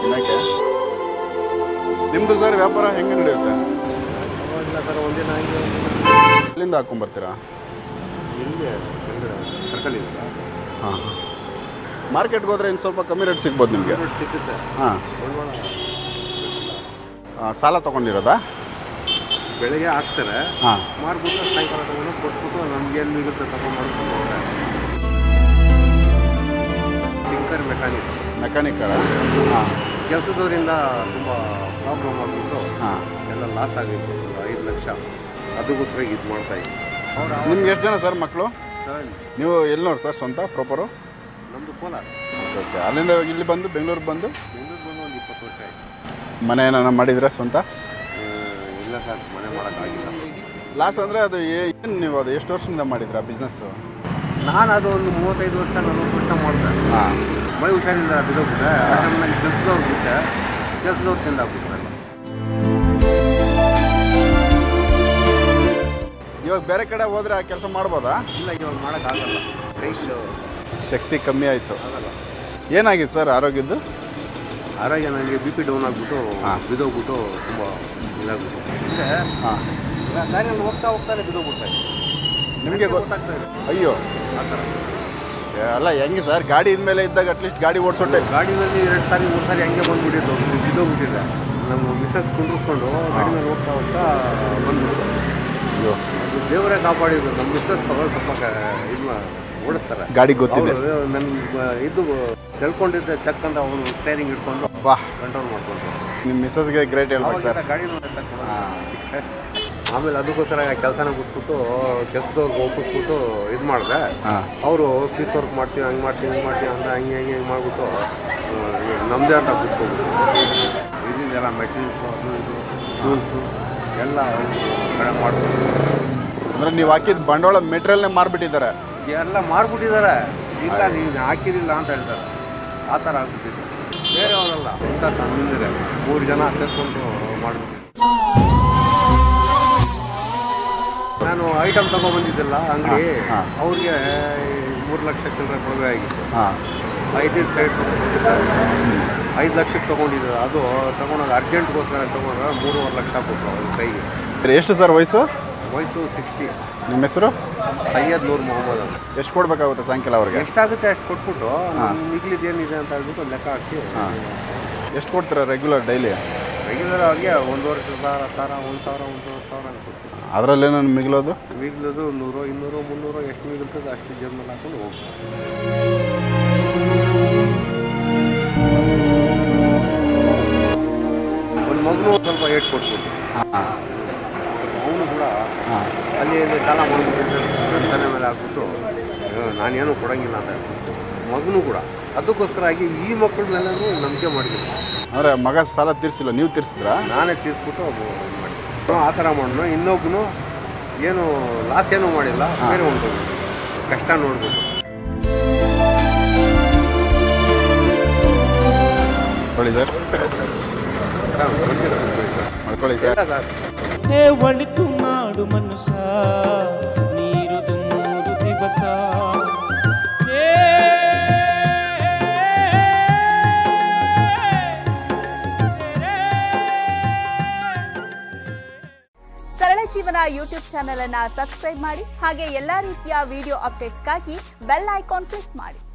ಮೇಕೆ ನಿಮ್ಮದು ಸರ್ ವ್ಯಾಪಾರ ಹೆಂಗೆ ನಡೆಯುತ್ತೆ ಇಲ್ಲ ಸರ್ ಒಂದಿನ ಹಂಗೆ ಎಲ್ಲಿಂದ ಹಾಕ್ಕೊಂಬರ್ತೀರಾ ಇಲ್ಲಿ ಸರ್ಕಲ್ ಇದೆ ಹಾಂ ಹಾಂ ಮಾರ್ಕೆಟ್ಗೆ ಹೋದ್ರೆ ಇನ್ನು ಸ್ವಲ್ಪ ಕಮ್ಮಿ ರೇಟ್ ಸಿಗ್ಬೋದು ನಿಮಗೆ ಸಿಗುತ್ತೆ ಹಾಂ ಬಂಡವಾಳ ಸಾಲ ತೊಗೊಂಡಿರೋದಾ ಬೆಳಗ್ಗೆ ಹಾಕ್ತಾರೆ ಹಾಂ ಮಾರ್ಬಿಟ್ಟು ಸಾಯಂಕಾಲ ತಗೊಂಡು ಕೊಟ್ಬಿಟ್ಟು ನಮ್ಗೆ ಏನು ಮಿಗುತ್ತೆ ತಗೊಂಡು ಮಾಡ್ಕೊಂಡು ಹೋಗ್ತಾರೆ ಟಿಂಕರ್ ಮೆಕ್ಯಾನಿಕ್ ಮೆಕ್ಯಾನಿಕರ ಹಾಂ ಕೆಲಸದವರಿಂದ ತುಂಬ ಪ್ರಾಬ್ಲಮ್ ಆಗಿಬಿಟ್ಟು ಹಾಂ ಎಲ್ಲ ಲಾಸ್ ಆಗಿತ್ತು ಒಂದು ಐದು ಲಕ್ಷ ಅದಕ್ಕೋಸ್ಕರ ಇದು ಮಾಡ್ತಾ ಇದ್ವಿ ಅವ್ರು ನಿಮ್ಗೆ ಎಷ್ಟು ಜನ ಸರ್ ಮಕ್ಕಳು ಸರ್ ನೀವು ಎಲ್ಲಿನವ್ರು ಸರ್ ಸ್ವಂತ ಪ್ರಾಪರು ನಮ್ಮದು ಕೋಲಾರ ಓಕೆ ಅಲ್ಲಿಂದ ಇಲ್ಲಿ ಬಂದು ಬೆಂಗಳೂರಿಗೆ ಬಂದು ಬೆಂಗಳೂರು ಬಂದು ಒಂದು ಇಪ್ಪತ್ತು ವರ್ಷ ಆಯಿತು ಮನೆ ಏನಾರ ಮಾಡಿದ್ರೆ ಸ್ವಂತ ಇಲ್ಲ ಸರ್ ಮನೆ ಮಾಡೋಕ್ಕಾಗಿಲ್ಲ ಲಾಸ್ ಅಂದರೆ ಅದು ಏನು ನೀವು ಅದು ಎಷ್ಟು ವರ್ಷದಿಂದ ಮಾಡಿದ್ರಾ ಬಿಸ್ನೆಸ್ಸು ನಾನು ಅದು ಒಂದು ಮೂವತ್ತೈದು ವರ್ಷ ನಲ್ವತ್ತು ವರ್ಷ ಮಾಡಿದೆ ಹಾಂ ಮೈ ಹುಷಾರಿಂದ ಬಿದ್ದೋಗ್ಬಿಟ್ಟೆ ನನ್ನ ಕೆಲಸದವ್ರು ಬಿಟ್ಟೆ ಕೆಲಸದವ್ರು ತಿಂದಾಗ್ಬಿಟ್ರೆ ಇವಾಗ ಬೇರೆ ಕಡೆ ಹೋದರೆ ಆ ಕೆಲಸ ಮಾಡ್ಬೋದಾ ಇಲ್ಲ ಇವಾಗ ಮಾಡೋಕ್ಕಾಗಲ್ಲ ರೈಟ್ ಶಕ್ತಿ ಕಮ್ಮಿ ಆಯಿತು ಆಗಲ್ಲ ಏನಾಗಿದೆ ಸರ್ ಆರೋಗ್ಯದ್ದು ಆರೋಗ್ಯ ನನಗೆ ಬಿ ಪಿ ಡೌನ್ ಆಗಿಬಿಟ್ಟು ಹಾ. ಬಿದ್ದೋಗ್ಬಿಟ್ಟು ತುಂಬ ಇದಾಗ್ಬಿಟ್ಟು ಅಂದರೆ ಹಾಂ ದಾರಿಯಲ್ಲಿ ಹೋಗ್ತಾ ಹೋಗ್ತಾನೆ ಬಿದ್ದೋಗ್ಬಿಡ್ತಾ ನಿಮಗೆ ಗೊ ಗೊತ್ತಾಗ್ತಾ ಇದೆ ಅಯ್ಯೋ ಆ ಥರ ಏ, ಅಲ್ಲ ಹೆಂಗೆ ಸರ್ ಗಾಡಿ ಇನ್ಮೇಲೆ ಇದ್ದಾಗ ಅಟ್ಲೀಸ್ಟ್ ಗಾಡಿ ಓಡಿಸೋಟೆ ಗಾಡಿನಲ್ಲಿ ಎರಡು ಸಾರಿ ಮೂರು ಸಾರಿ ಹಂಗೆ ಬಂದ್ಬಿಟ್ಟಿದ್ದು ಬಿದ್ದೋಗ್ಬಿಟ್ಟಿದೆ ನಮ್ಮ ಮಿಸ್ಸಸ್ ಕುಂಡ್ರಿಸ್ಕೊಂಡು ಗಾಡಿ ಮೇಲೆ ಹೋಗ್ತಾ ಹೋಗ್ತಾ ಬಂದ್ಬಿಟ್ಟು ಅಯ್ಯೋ ಅದು ದೇವರೇ ಕಾಪಾಡಿದ್ರು ನಮ್ಮ ಮಿಸ್ಸಸ್ ತಗೊಂಡು ಸ್ವಲ್ಪ ಕ- ಇದು ಮಾ- ಓಡಿಸ್ತಾರೆ ಗಾಡಿ ಗೊತ್ತಿದೆ ಅವರು ನನ್ನ ಇದು ತಿಳ್ಕೊಂಡಿದ್ದೆ ಚಕ್ ಅಂತ ಅವನು ಸ್ಟೇರಿಂಗ್ ಇಟ್ಕೊಂಡು ಬಾ ಕಂಟ್ರೋಲ್ ಮಾಡ್ಕೊಂಡು ನಿಮ್ಮ ಮಿಸ್ಸಸ್ಗೆ ಗ್ರೇಟ್ ಹೇಳ್ಬೇಕು ಸರ್ ಗಾಡಿ ಹಾಂ ಆಮೇಲೆ ಅದಕ್ಕೋಸ್ಕರ ಕೆಲಸನ ಬಿಟ್ಬಿಟ್ಟು ಕೆಲಸದವ್ರಿಗೆ ಒಪ್ಪಿಸ್ಬಿಟ್ಟು ಇದು ಮಾಡಿದೆ ಹಾಂ ಅವರು ಪೀಸ್ ವರ್ಕ್ ಮಾಡ್ತೀವಿ ಹಂಗೆ ಮಾಡ್ತೀವಿ ಹಿಂಗೆ ಮಾಡ್ತೀವಿ ಅಂತ ಹಂಗೆ ಹಂಗೆ ಹಿಂಗೆ ಮಾಡಿಬಿಟ್ಟು ನಮ್ಮದೇ ಅಂತ ಬಿಟ್ಕೊಬಿಟ್ಟು ಇದನ್ನೆಲ್ಲ ಮೆಟೀರಿಯಲ್ಸು ಅದು ಇದು ಟೂಲ್ಸು ಎಲ್ಲ ಕಡೆ ಮಾಡ್ಕೊಂಡು ಅಂದರೆ ನೀವು ಹಾಕಿದ ಬಂಡವಾಳ ಮೆಟೀರಿಯಲ್ನೇ ಮಾರ್ಬಿಟ್ಟಿದ್ದಾರೆ ಎಲ್ಲ ಮಾರ್ಬಿಟ್ಟಿದ್ದಾರೆ ಇಲ್ಲ ನೀನು ಹಾಕಿರಿಲ್ಲ ಅಂತ ಹೇಳ್ತಾರೆ ಆ ಥರ ಆಗ್ಬಿಟ್ಟಿದೆ ಬೇರೆಯವರಲ್ಲ ಇಂಥ ತಂದಿದ್ದಾರೆ ಮೂರು ಜನ ಸೇರ್ಕೊಂಡು ಮಾಡಿಬಿಟ್ಟಿದ್ದೆ ನಾನು ಐಟಮ್ ತೊಗೊಂಬಂದಿದ್ದಿಲ್ಲ ಅಂಗಡಿ ಹಾ, ಹಾ. ಅವ್ರಿಗೆ ಮೂರು ಲಕ್ಷ ಚಿಲ್ಲರೆ ಕೊಡಬೇಕಾಗಿತ್ತು ಹಾಂ ಐದೈದು ಸೈಡ್ ಐದು ಲಕ್ಷಕ್ಕೆ ತೊಗೊಂಡಿದ್ದು ಅದು ತೊಗೊಂಡಾಗ ಅರ್ಜೆಂಟ್ಗೋಸ್ಕರ ತೊಗೊಂಡ್ರೆ ಮೂರುವರೆ ಲಕ್ಷ ಕೊಟ್ಟರು ಅವ್ರ ಕೈಗೆ ಎಷ್ಟು ಸರ್ ವಯಸ್ಸು ವಯಸ್ಸು ಸಿಕ್ಸ್ಟಿ ನಿಮ್ಮ ಹೆಸರು ಸೈಯದ್ ನೂರ್ ಮೊಹಮ್ಮದ್ ಅಂತ ಎಷ್ಟು ಕೊಡಬೇಕಾಗುತ್ತೆ ಸಾಯಂಕಾಲ ಅವ್ರಿಗೆ ಎಷ್ಟಾಗುತ್ತೆ ಅಷ್ಟು ಕೊಟ್ಬಿಟ್ಟು ಮಿಗ್ಲಿದ್ದು ಏನಿದೆ ಅಂತ ಹೇಳ್ಬಿಟ್ಟು ಲೆಕ್ಕ ಹಾಕಿ ಹಾಂ ಎಷ್ಟು ಕೊಡ್ತೀರಾ ರೆಗ್ಯುಲರ್ ಡೈಲಿ ರೆಗ್ಯುಲರ್ ಅವ್ರಿಗೆ ಒಂದೂವರೆ ಸಾವಿರ ಸಾವಿರ ಒಂದು ಸಾವಿರ ಒಂದೂವರೆ ಸಾವಿರ ಅಂತ ಕೊಡ್ತೀವಿ ಅದರಲ್ಲೇನು ಮಿಗಿಲೋದು ಮಿಗ್ಲದು ನೂರು ಇನ್ನೂರು ಮುನ್ನೂರು ಎಷ್ಟು ಮಿಗುಲ್ತದೆ ಅಷ್ಟು ಜನ್ಮಲ್ಲಿ ಹಾಕೊಂಡು ಹೋಗ್ತೀವಿ ಒಂದು ಮಗನು ಸ್ವಲ್ಪ ಏಟ್ ಕೊಟ್ಬಿಟ್ಟು ಹಾಂ ಅವನು ಕೂಡ ಹಾಂ ಅಲ್ಲಿ ಇಲ್ಲಿ ಸಾಲ ಮಾಡ್ಬಿಟ್ಟು ತಲೆ ಮೇಲೆ ಹಾಕ್ಬಿಟ್ಟು "ಅಯ್ಯೋ, ನಾನೇನು ಕೊಡಂಗಿಲ್ಲ ಅಂತ ಹೇಳ್ಬಿಟ್ಟು ಮಗನೂ ಕೂಡ ಅದಕ್ಕೋಸ್ಕರ ಆಗಿ ಈ ಮಕ್ಕಳನ್ನೆಲ್ಲರೂ ನಂಬಿಕೆ ಮಾಡಿದ್ದೀನಿ ಅಂದರೆ ಮಗ ಸಾಲ ತೀರಿಸಿಲ್ಲ ನೀವು ತೀರಿಸಿದ್ರಾ ನಾನೇ ತೀರಿಸ್ಬಿಟ್ಟು ಅದು ಇದು ಮಾಡಿದ್ದೆ ಆ ಥರ ಮಾಡೋಣ ಇನ್ನೊಬ್ಬನು ಏನು ಲಾಸ್ ಏನೂ ಮಾಡಿಲ್ಲ ಬೇರೆ ಒಂದು ಕಷ್ಟ ನೋಡ್ಬಿಟ್ಟು ಹೇಳಿ ಸರ್ ಸರ್, ಬಂದಿರೋ ಸರ್. ಮಾಡ್ಕೊಳ್ಳಿ ಸರ್ ಇಲ್ಲ ಸರ್ ಹೇ ಒಳಿತು ಮಾಡು ಮನುಷ್ಯ ನೀರು ತುಂಬುವುದು ದಿವಸ ಹೇ ಸರಳ ಜೀವನ ಯೂಟ್ಯೂಬ್ ಚಾನೆಲ್ ಅನ್ನ ಸಬ್ಸ್ಕ್ರೈಬ್ ಮಾಡಿ ಹಾಗೆ ಎಲ್ಲಾ ರೀತಿಯ ವಿಡಿಯೋ ಅಪ್ಡೇಟ್ಸ್ಗಾಗಿ ಬೆಲ್ ಐಕಾನ್ ಕ್ಲಿಕ್ ಮಾಡಿ